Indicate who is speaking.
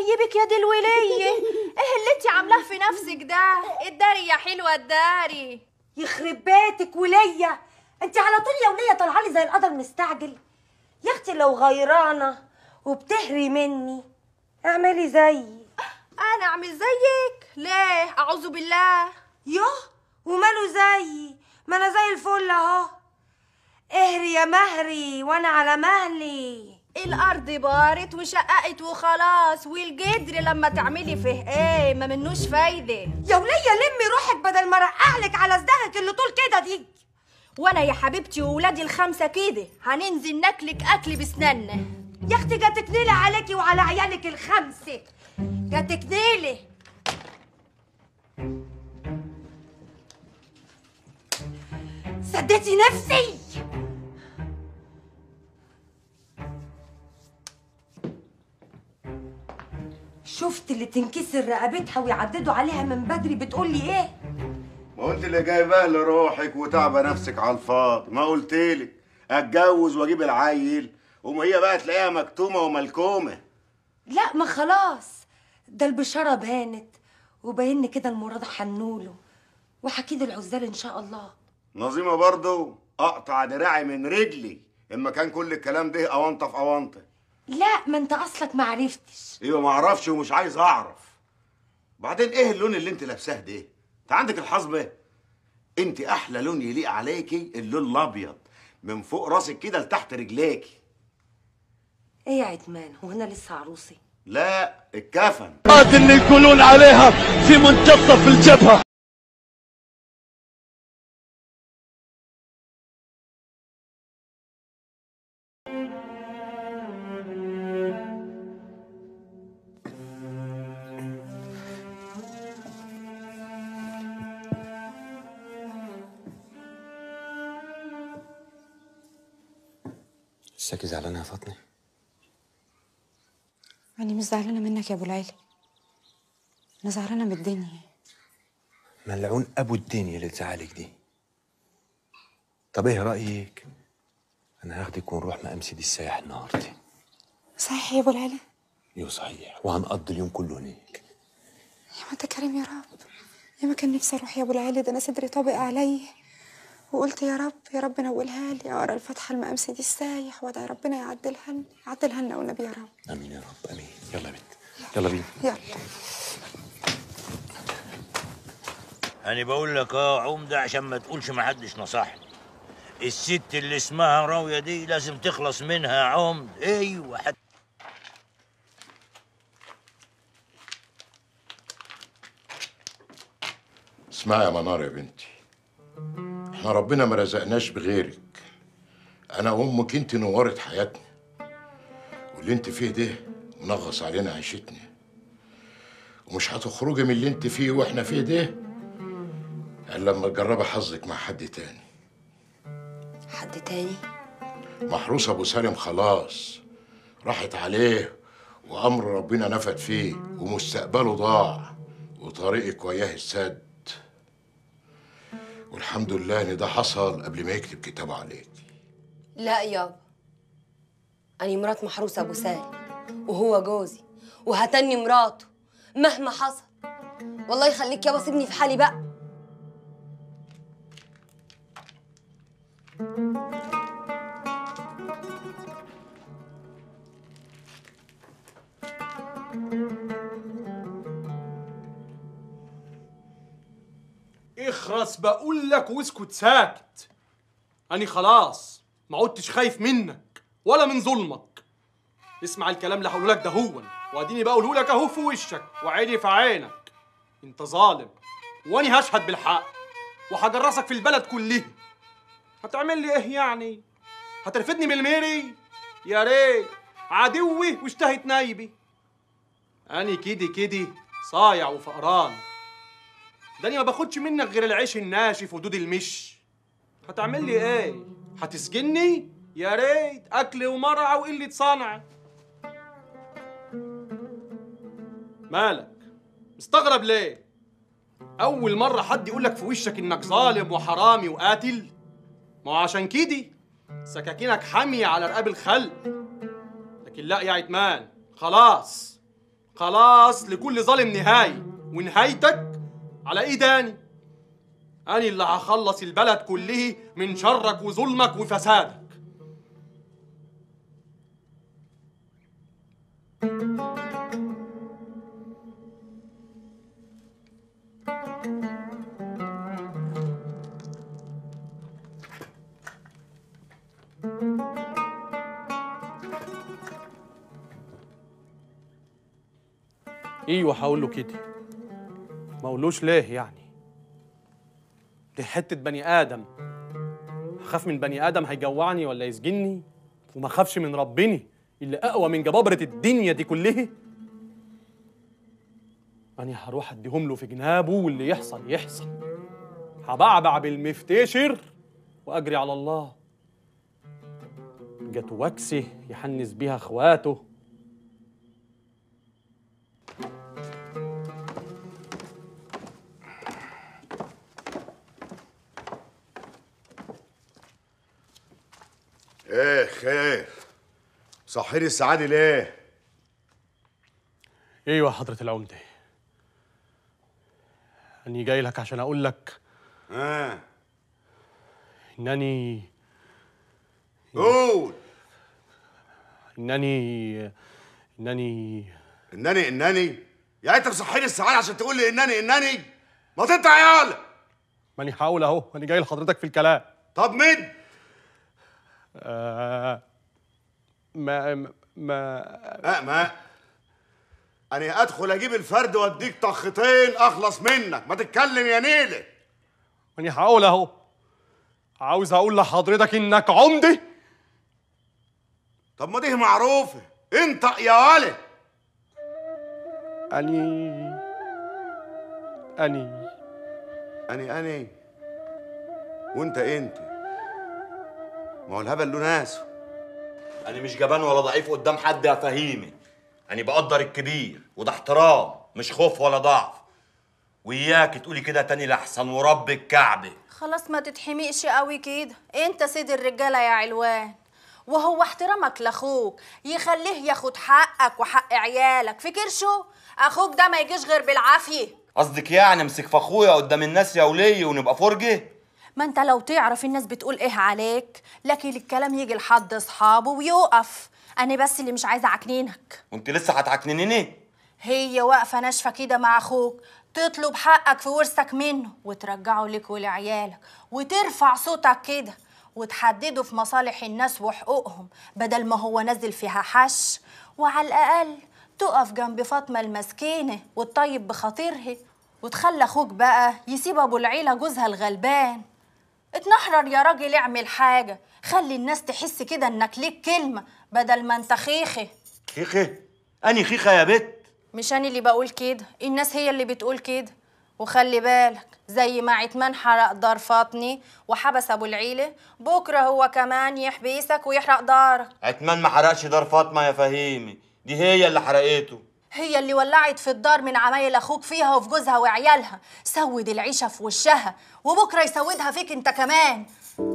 Speaker 1: يطيبك يا دي الولية ايه اللي انت عاملاه في نفسك ده الداري يا حلوة الداري
Speaker 2: يخرب بيتك وليا انت على طول يا وليا طالعه لي زي القدر مستعجل يا اختي لو غيرانه وبتهري مني اعملي زيي
Speaker 1: انا اعمل زيك ليه اعوذ بالله
Speaker 2: يوه وماله زيي ما انا زي الفل اهو اهري يا مهري وانا على مهلي
Speaker 1: الارض بارت وشققت وخلاص والجدر لما تعملي فيه ايه ما منوش فايده
Speaker 2: يا وليا لمي روحك بدل ما رقعلك على صداعك اللي طول كده دي
Speaker 1: وانا يا حبيبتي وولادي الخمسه كده هننزل ناكلك اكل بسناننا
Speaker 2: يا اختي جاتك نيله عليكي وعلى عيالك الخمسه جاتك نيله سديتي نفسي شفت اللي تنكسر رقبتها ويعددوا عليها من بدري بتقول لي ايه
Speaker 3: ما قلت اللي جايباه لروحك وتعبى نفسك على الفاضي ما قلتلك اتجوز واجيب العيل وما هي بقى تلاقيها مكتومه وملكومه
Speaker 2: لا ما خلاص ده البشاره بانت وبين كده المراد حنوله وحكيد العزال ان شاء الله
Speaker 3: نظيمه برضو اقطع دراعي من رجلي اما كان كل الكلام ده اونطه في اونطه
Speaker 2: لا ما انت اصلك ما عرفتش
Speaker 3: ايوه ما اعرفش ومش عايز اعرف بعدين ايه اللون اللي انت لابساه ده انت عندك الحظبه انت احلى لون يليق عليكي اللون الابيض من فوق راسك كده لتحت رجليكي
Speaker 2: ايه يا عتمان هو انا لسه عروسي
Speaker 3: لا الكفن
Speaker 4: اللي يقولون عليها في منتصف الجبهة
Speaker 5: لساكي زعلانة يا فاطمة
Speaker 6: أنا مش زعلانة منك يا أبو العيلة أنا زعلانة من الدنيا
Speaker 5: ملعون أبو الدنيا اللي تزعلك دي طب إيه رأيك؟ أنا هاخدك ونروح مقام سيدي السايح النهاردة
Speaker 6: صحيح يا أبو العيلة
Speaker 5: يو صحيح وهنقضي اليوم كله هناك
Speaker 6: يا ما أنت كريم يا رب يا ما كان نفسي أروح يا أبو العيلة ده أنا صدري طابق عليا وقلت يا رب يا رب نولها لي أقرأ الفاتحة لمقام سيدي السايح وأدعي ربنا يعدلها لنا يعدلها لنا والنبي يا رب
Speaker 5: آمين يا رب آمين يلا يا بنت يلا بينا
Speaker 6: يلا
Speaker 7: أنا بقول لك اه عمدة عشان ما تقولش ما حدش نصحني الست اللي اسمها راوية دي لازم تخلص منها يا عمد ايوه حتى
Speaker 8: اسمعي يا منار يا بنتي احنا ربنا ما رزقناش بغيرك انا وامك انت نورت حياتنا واللي انت فيه ده منغص علينا عيشتنا ومش هتخرجي من اللي انت فيه واحنا فيه ده الا لما تجربي حظك مع حد تاني
Speaker 2: حد تاني
Speaker 8: محروس ابو سالم خلاص راحت عليه وامر ربنا نفد فيه ومستقبله ضاع وطريقك وياه السد والحمد لله ان ده حصل قبل ما يكتب كتابه عليك
Speaker 9: لا يابا أنا مرات محروس أبو سالم وهو جوزي وهتني مراته مهما حصل والله يخليك يابا سيبني في حالي بقى
Speaker 10: اخرس بقول لك واسكت ساكت أنا خلاص ما عدتش خايف منك ولا من ظلمك اسمع الكلام اللي هقوله لك ده هون واديني بقوله لك اهو في وشك وعيني في عينك انت ظالم واني هشهد بالحق وهجرسك في البلد كلها هتعمل لي ايه يعني هترفدني من الميري يا ريت عدوي واشتهت نايبي اني كده كده صايع وفقران ده انا ما باخدش منك غير العيش الناشف ودود المش هتعمل لي ايه هتسجني يا ريت اكل ومرعى وقله صنع مالك مستغرب ليه اول مره حد يقولك في وشك انك ظالم وحرامي وقاتل ما هو عشان كده سكاكينك حاميه على رقاب الخلق لكن لا يا عتمان خلاص خلاص لكل ظالم نهاية ونهايتك على ايداني أنا اللي هخلص البلد كله من شرك وظلمك وفسادك ايوه هقول له كده ما اقولوش ليه يعني دي حته بني ادم اخاف من بني ادم هيجوعني ولا يسجني وما اخافش من ربنا اللي اقوى من جبابره الدنيا دي كلها انا هروح اديهم له في جنابه واللي يحصل يحصل هبعبع بالمفتشر واجري على الله جت وكسه يحنس بيها اخواته
Speaker 3: ايه خير صحيني السعادة ليه
Speaker 10: ايوه حضرة العمدة اني جاي لك عشان اقول لك
Speaker 3: اه
Speaker 10: انني
Speaker 3: قول
Speaker 10: انني انني
Speaker 3: انني انني يعني انت مصحيني السعادة عشان تقول لي انني انني ما تنطع يالا
Speaker 10: ماني هقول اهو انا جاي لحضرتك في الكلام
Speaker 3: طب مين
Speaker 10: آه ما ما
Speaker 3: اه ما انا ادخل اجيب الفرد واديك طختين اخلص منك ما تتكلم يا نيله
Speaker 10: ماني هقول اهو عاوز اقول لحضرتك انك عمدي
Speaker 3: طب ما دي معروفه انطق يا ولد
Speaker 10: اني اني
Speaker 3: اني اني وانت انت ما هو الهبل له ناس
Speaker 11: انا مش جبان ولا ضعيف قدام حد يا فهيمي انا بقدر الكبير وده احترام مش خوف ولا ضعف وياك تقولي كده تاني لحسن ورب الكعبه
Speaker 1: خلاص ما تتحمقش قوي كده انت سيد الرجاله يا علوان وهو احترامك لاخوك يخليه ياخد حقك وحق عيالك فكر شو اخوك ده ما يجيش غير بالعافيه
Speaker 11: قصدك يعني امسك في اخويا قدام الناس يا ولي ونبقى فرجه
Speaker 1: ما انت لو تعرف الناس بتقول ايه عليك لكن الكلام يجي لحد اصحابه ويوقف انا بس اللي مش عايزه اعكنينك
Speaker 11: وانت لسه هتعكننيني
Speaker 1: هي واقفه ناشفه كده مع اخوك تطلب حقك في ورثك منه وترجعه لك ولعيالك وترفع صوتك كده وتحدده في مصالح الناس وحقوقهم بدل ما هو نازل فيها حش وعلى الاقل تقف جنب فاطمه المسكينه وتطيب بخاطرها وتخلي اخوك بقى يسيب ابو العيله جوزها الغلبان اتنحرر يا راجل اعمل حاجه خلي الناس تحس كده انك ليك كلمه بدل ما انت خيخه
Speaker 11: خيخه اني خيخه يا بت
Speaker 1: مش انا اللي بقول كده الناس هي اللي بتقول كده وخلي بالك زي ما عتمان حرق دار فاطمي وحبس ابو العيله بكره هو كمان يحبسك ويحرق دارك
Speaker 11: عتمان ما حرقش دار فاطمه يا فهيمي دي هي اللي حرقته
Speaker 1: هي اللي ولعت في الدار من عمايل اخوك فيها وفي جوزها وعيالها سود العيشه في وشها وبكره يسودها فيك انت كمان